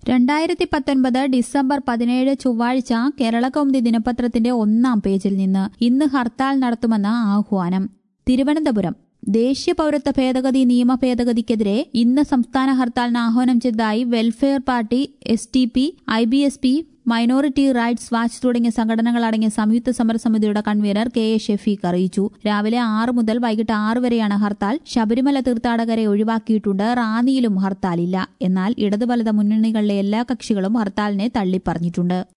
രണ്ടായിരത്തി പത്തൊൻപത് ഡിസംബർ പതിനേഴ് ചൊവ്വാഴ്ച കേരളകൗമുദി ദിനപത്രത്തിന്റെ ഒന്നാം പേജിൽ നിന്ന് ഇന്ന് ഹർത്താൽ നടത്തുമെന്ന ആഹ്വാനം തിരുവനന്തപുരം ദേശീയ പൌരത്വ ഭേദഗതി നിയമ ഭേദഗതിക്കെതിരെ ഇന്ന് സംസ്ഥാന ഹർത്താലിന് ആഹ്വാനം ചെയ്തതായി welfare party S T P I B S P minority rights watch തുടങ്ങിയ സംഘടനകളടങ്ങിയ സംയുക്ത സമരസമിതിയുടെ കൺവീനർ കെ എ ഷെഫീഖ് അറിയിച്ചു രാവിലെ ആറ് മുതൽ വൈകിട്ട് ആറ് വരെയാണ് ഹർത്താൽ ശബരിമല തീർത്ഥാടകരെ ഒഴിവാക്കിയിട്ടുണ്ട് റാന്നിയിലും ഹർത്താലില്ല എന്നാൽ ഇടതുവലത മുന്നണികളിലെ എല്ലാ കക്ഷികളും ഹർത്താലിനെ തള്ളിപ്പറഞ്ഞിട്ടുണ്ട്